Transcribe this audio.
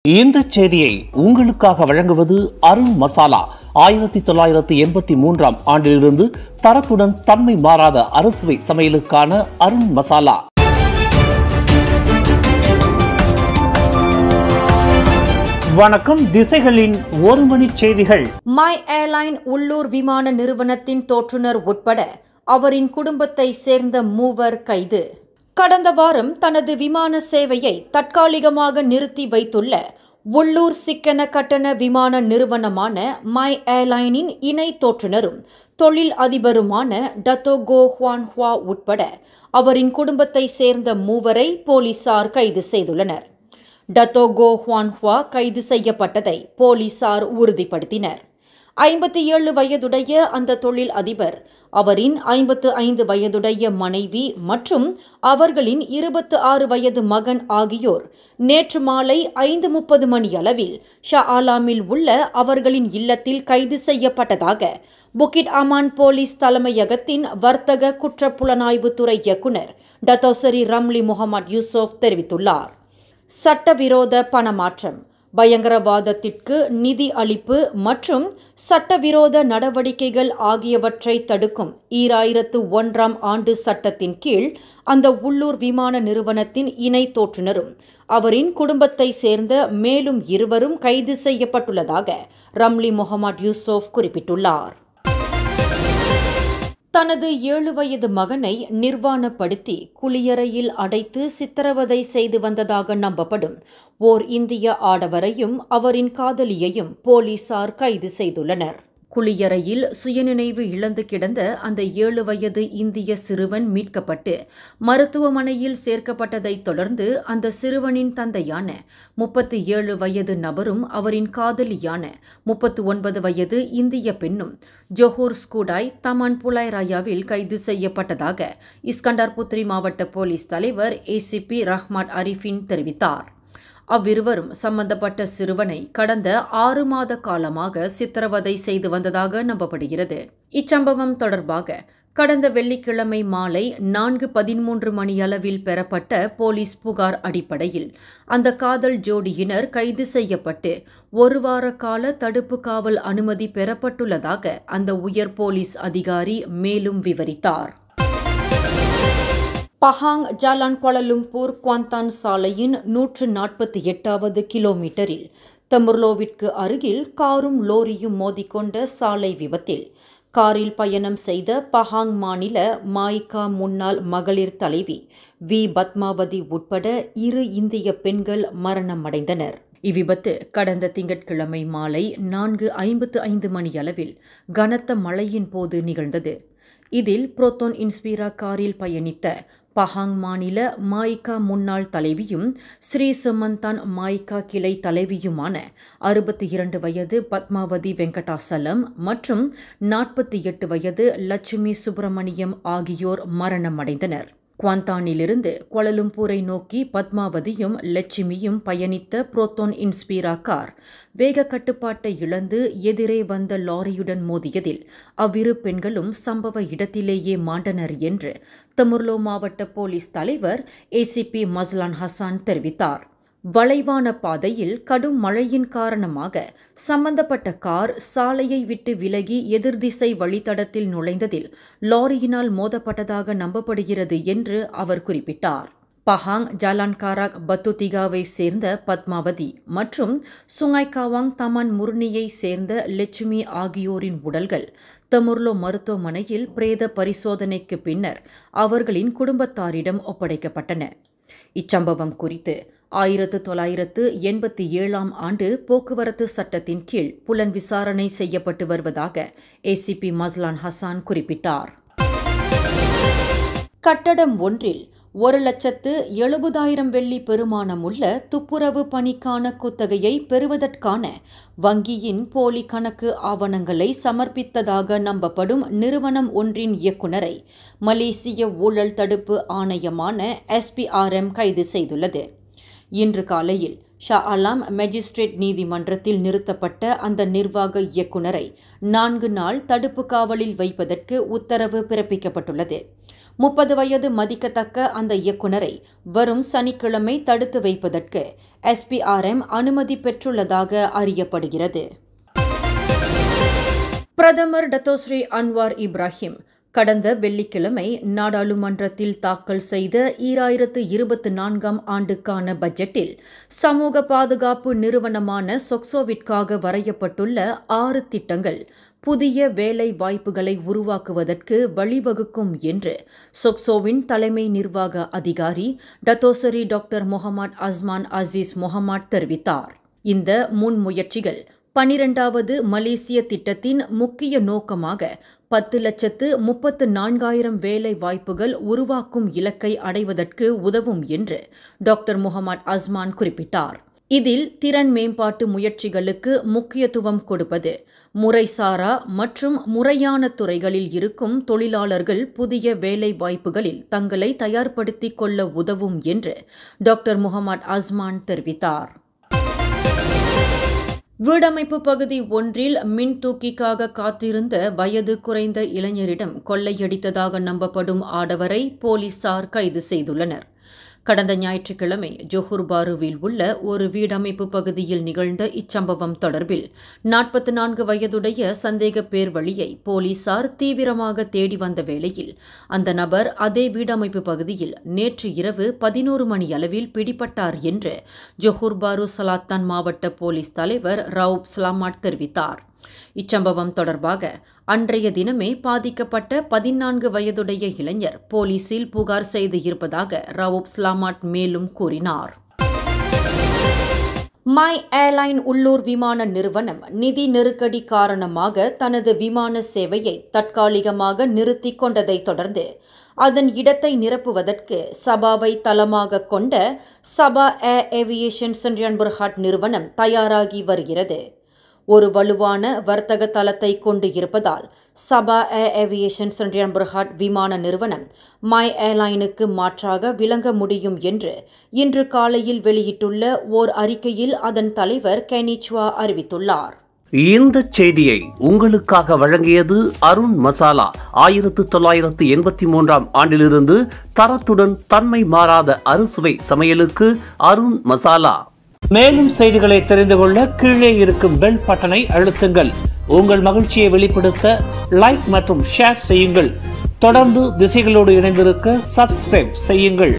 இந்த செய்தியை உங்களுக்காக வழங்குவது அருண் மசாலா ஆயிரத்தி தொள்ளாயிரத்தி எண்பத்தி மூன்றாம் ஆண்டிலிருந்து தரத்துடன் தன்மை மாறாத அறுசுவை சமையலுக்கான அருண் மசாலா வணக்கம் திசைகளின் ஒரு மணி செய்திகள் மை ஏர்லைன் உள்ளூர் விமான நிறுவனத்தின் தோற்றுனர் உட்பட அவரின் குடும்பத்தை சேர்ந்த மூவர் கைது கடந்த வாரம் தனது விமான சேவையை தற்காலிகமாக நிறுத்தி வைத்துள்ள உள்ளூர் சிக்கன கட்டண விமான நிறுவனமான மை ஏர்லைனின் இணை தோற்றுனரும் தொழில் அதிபருமான டத்தோ கோ ஹுவான் ஹுவா உட்பட அவரின் குடும்பத்தை சேர்ந்த மூவரை போலீசார் கைது செய்துள்ளனர் டத்தோ கோ ஹுவான் ஹுவா கைது செய்யப்பட்டதை போலீசார் உறுதிப்படுத்தினர் ஐம்பத்தி ஏழு வயதுடைய அந்த தொழில் அதிபர் அவரின் ஐம்பத்து ஐந்து வயதுடைய மனைவி மற்றும் அவர்களின் இருபத்து ஆறு வயது மகன் ஆகியோர் நேற்று மாலை ஐந்து முப்பது மணி அளவில் ஷா ஆலாமில் உள்ள அவர்களின் இல்லத்தில் கைது செய்யப்பட்டதாக புக்கிட் அமான் போலீஸ் தலைமையகத்தின் வர்த்தக குற்றப்புலனாய்வுத்துறை இயக்குனர் டத்தோசரி ரம்லி முகமது யூசுப் தெரிவித்துள்ளார் சட்டவிரோத பணமாற்றம் பயங்கரவாதத்திற்கு நிதி அளிப்பு மற்றும் சட்டவிரோத நடவடிக்கைகள் ஆகியவற்றை தடுக்கும் ஈராயிரத்து ஒன்றாம் ஆண்டு சட்டத்தின் கீழ் அந்த உள்ளூர் விமான நிறுவனத்தின் இணை தோற்றுனரும் அவரின் குடும்பத்தை சேர்ந்த மேலும் இருவரும் கைது செய்யப்பட்டுள்ளதாக ரம்லி முகமது யூசுப் குறிப்பிட்டுள்ளார் தனது ஏழு வயது மகனை நிர்வாணப்படுத்தி குளியறையில் அடைத்து சித்திரவதை செய்து வந்ததாக நம்பப்படும் ஓர் இந்திய ஆடவரையும் அவரின் காதலியையும் போலீசார் கைது செய்துள்ளனர் குளியறையில் சுயநினைவு இழந்து கிடந்த அந்த ஏழு வயது இந்திய சிறுவன் மீட்கப்பட்டு மருத்துவமனையில் சேர்க்கப்பட்டதைத் தொடர்ந்து அந்த சிறுவனின் தந்தையான முப்பத்தி ஏழு வயது நபரும் அவரின் காதலியான முப்பத்து ஒன்பது வயது இந்திய பெண்ணும் ஜொஹூர் ஸ்கூடாய் தமான் புலாய்ராயாவில் கைது செய்யப்பட்டதாக இஸ்கண்டார் புத்ரி மாவட்ட போலீஸ் தலைவர் ஏசிபி ரஹ்மாட் அரிஃபின் தெரிவித்தார் அவ்விருவரும் சம்பந்தப்பட்ட சிறுவனை கடந்த ஆறு மாத காலமாக சித்திரவதை செய்து வந்ததாக நம்பப்படுகிறது இச்சம்பவம் தொடர்பாக கடந்த வெள்ளிக்கிழமை மாலை நான்கு பதிமூன்று மணியளவில் பெறப்பட்ட போலீஸ் புகார் அடிப்படையில் அந்த காதல் ஜோடியினர் கைது செய்யப்பட்டு ஒரு வார கால தடுப்பு காவல் அனுமதி பெறப்பட்டுள்ளதாக அந்த உயர் போலீஸ் அதிகாரி மேலும் விவரித்தார் பஹாங் ஜாலான் கோலலும்பூர் குவாந்தான் சாலையின் நூற்று நாற்பத்தி எட்டாவது கிலோமீட்டரில் தமுர்லோவிற்கு அருகில் காரும் லோரியும் மோதிக்கொண்ட சாலை விபத்தில் காரில் பயணம் செய்த பஹாங் மாநில மாய்கா முன்னாள் மகளிர் தலைவி வி பத்மாவதி உட்பட இரு இந்திய பெண்கள் மரணமடைந்தனர் இவ்விபத்து கடந்த திங்கட்கிழமை மாலை நான்கு ஐம்பத்து ஐந்து மணியளவில் கனத்த மழையின் போது நிகழ்ந்தது இதில் புரோத்தோன் இன்ஸ்பீரா காரில் பயணித்த பஹாங் மாநில மாய்கா முன்னாள் தலைவியும் ஸ்ரீ சுமந்தான் மாய்கா கிளை தலைவியுமான அறுபத்தி இரண்டு வயது பத்மாவதி வெங்கடாசலம் மற்றும் நாற்பத்தி எட்டு வயது லட்சுமி சுப்பிரமணியம் ஆகியோர் மரணமடைந்தனர் குவாந்தானிலிருந்து கோலலும்பூரை நோக்கி பத்மாவதியும் லட்சுமியும் பயணித்த புரோத்தோன் இன்ஸ்பீரா கார் வேக கட்டுப்பாட்டை இழந்து எதிரே வந்த லாரியுடன் மோதியதில் அவ்விரு பெண்களும் சம்பவ இடத்திலேயே மாண்டனர் என்று தமுர்லோ மாவட்ட போலீஸ் தலைவர் ஏசிபி மஸ்லான் ஹசான் தெரிவித்தார் வளைவான பாதையில் கடும் மழையின் காரணமாக சம்பந்தப்பட்ட கார் சாலையை விட்டு விலகி எதிர்திசை வழித்தடத்தில் நுழைந்ததில் லாரியினால் மோதப்பட்டதாக நம்பப்படுகிறது என்று அவர் குறிப்பிட்டார் பஹாங் ஜாலான்காராக் பத்துதிகாவை சேர்ந்த பத்மாவதி மற்றும் சுங்காய்காவாங் தமன் முர்னியை சேர்ந்த லட்சுமி ஆகியோரின் உடல்கள் தமுர்லோ மருத்துவமனையில் பிரேத பரிசோதனைக்கு பின்னர் அவர்களின் குடும்பத்தாரிடம் ஒப்படைக்கப்பட்டன இச்சம்பவம் குறித்து ஆயிரத்து தொள்ளாயிரத்து எண்பத்தி ஏழாம் ஆண்டு போக்குவரத்து சட்டத்தின் கீழ் புலன் விசாரணை செய்யப்பட்டு வருவதாக ஏசிபி மஸ்லான் ஹசான் குறிப்பிட்டார் கட்டடம் ஒன்றில் ஒரு லட்சத்து எழுபதாயிரம் வெள்ளி பெறுமானமுள்ள துப்புரவு பணிக்கான குத்தகையை பெறுவதற்கான வங்கியின் போலி கணக்கு ஆவணங்களை சமர்ப்பித்ததாக நம்பப்படும் நிறுவனம் ஒன்றின் இயக்குநரை மலேசிய ஊழல் தடுப்பு ஆணையமான எஸ்பிஆர்எம் கைது செய்துள்ளது இன்று காலையில் ஷா அலாம் மேஜிஸ்ட்ரேட் நீதிமன்றத்தில் நிறுத்தப்பட்ட அந்த நிர்வாக இயக்குநரை நான்கு நாள் தடுப்பு காவலில் வைப்பதற்கு உத்தரவு பிறப்பிக்கப்பட்டுள்ளது முப்பது வயது மதிக்கத்தக்க அந்த இயக்குனரை வரும் சனிக்கிழமை தடுத்து வைப்பதற்கு எஸ்பிஆர்எம் அனுமதி பெற்றுள்ளதாக அறியப்படுகிறது பிரதமர் டத்தோஸ்ரீ அன்வார் இப்ராஹிம் கடந்த வெள்ளிக்கிழமை நாடாளுமன்றத்தில் தாக்கல் செய்த ஈராயிரத்து இருபத்தி நான்காம் ஆண்டுக்கான பட்ஜெட்டில் சமூக பாதுகாப்பு நிறுவனமான சொக்சோவிற்காக வரையப்பட்டுள்ள ஆறு திட்டங்கள் புதிய வேலை வாய்ப்புகளை உருவாக்குவதற்கு வழிவகுக்கும் என்று சொக்சோவின் தலைமை நிர்வாக அதிகாரி டத்தோசரி doctor Mohamad Azman Aziz Mohamad தெரிவித்தார் இந்த முன்முயற்சிகள் பனிரெண்டாவது மலேசிய திட்டத்தின் முக்கிய நோக்கமாக பத்து லட்சத்து முப்பத்து நான்காயிரம் வேலை வாய்ப்புகள் உருவாக்கும் இலக்கை அடைவதற்கு உதவும் என்று டாக்டர் முகமது அஸ்மான் குறிப்பிட்டார் இதில் திறன் மேம்பாட்டு முயற்சிகளுக்கு முக்கியத்துவம் கொடுப்பது முறைசாரா மற்றும் முறையான துறைகளில் இருக்கும் தொழிலாளர்கள் புதிய வேலை வாய்ப்புகளில் தங்களை தயார்படுத்திக் கொள்ள உதவும் என்று டாக்டர் முகமது அஸ்மான் தெரிவித்தார் வீடமைப்பு பகுதி ஒன்றில் மின் தூக்கிக்காக காத்திருந்த வயது குறைந்த இளைஞரிடம் கொள்ளையடித்ததாக நம்பப்படும் ஆடவரை போலீசார் கைது செய்துள்ளனர் கடந்த ஞாயிற்றுக்கிழமை ஜொஹூர் பாருவில் உள்ள ஒரு வீடமைப்பு பகுதியில் நிகழ்ந்த இச்சம்பவம் தொடர்பில் நாற்பத்தி நான்கு வயதுடைய சந்தேக பேர் வழியை போலீசார் தீவிரமாக தேடி வந்த வேளையில் அந்த நபர் அதே வீடமைப்பு பகுதியில் நேற்று இரவு பதினோரு மணி அளவில் பிடிபட்டார் என்று ஜொஹூர் பாரு சலாத்தான் மாவட்ட போலீஸ் தலைவர் ரவுப் ஸ்லாமாட் தெரிவித்தார் இச்சம்பவம் தொடர்பாக அன்றைய தினமே பாதிக்கப்பட்ட பதினான்கு வயதுடைய இளைஞர் போலீசில் புகார் செய்து இருப்பதாக ரவுப் ஸ்லாமாட் மேலும் கூறினார் மை ஏர்லைன் உள்ளூர் விமான நிறுவனம் நிதி நெருக்கடி காரணமாக தனது விமான சேவையை தற்காலிகமாக நிறுத்திக் கொண்டதைத் தொடர்ந்து அதன் இடத்தை நிரப்புவதற்கு சபாவை தளமாக கொண்ட சபா ஏர் ஏவியேஷன் சென்றியன்புர்ஹாட் நிறுவனம் தயாராகி வருகிறது ஒரு வலுவான வர்த்தக தளத்தை கொண்டு இருப்பதால் சபா ஏர் ஏவியேஷன் சென்றியன்புர்ஹாட் விமான நிறுவனம் மை ஏர்லைனுக்கு மாற்றாக விளங்க முடியும் என்று இன்று காலையில் வெளியிட்டுள்ள ஓர் அறிக்கையில் அதன் தலைவர் கெனிச்வா அறிவித்துள்ளார் இந்த செய்தியை உங்களுக்காக வழங்கியது அருண் மசாலா ஆயிரத்து தொள்ளாயிரத்து எண்பத்தி மூன்றாம் ஆண்டிலிருந்து தரத்துடன் தன்மை மாறாத அறுசுவை சமையலுக்கு அருண் மசாலா மேலும் செய்திகளை தெரிந்து கொள்ள கீழே இருக்கும் பெல் பட்டனை அழுத்துங்கள் உங்கள் மகிழ்ச்சியை வெளிப்படுத்த லைக் மற்றும் ஷேர் செய்யுங்கள் தொடர்ந்து திசைகளோடு இணைந்திருக்க சப்ஸ்கிரைப் செய்யுங்கள்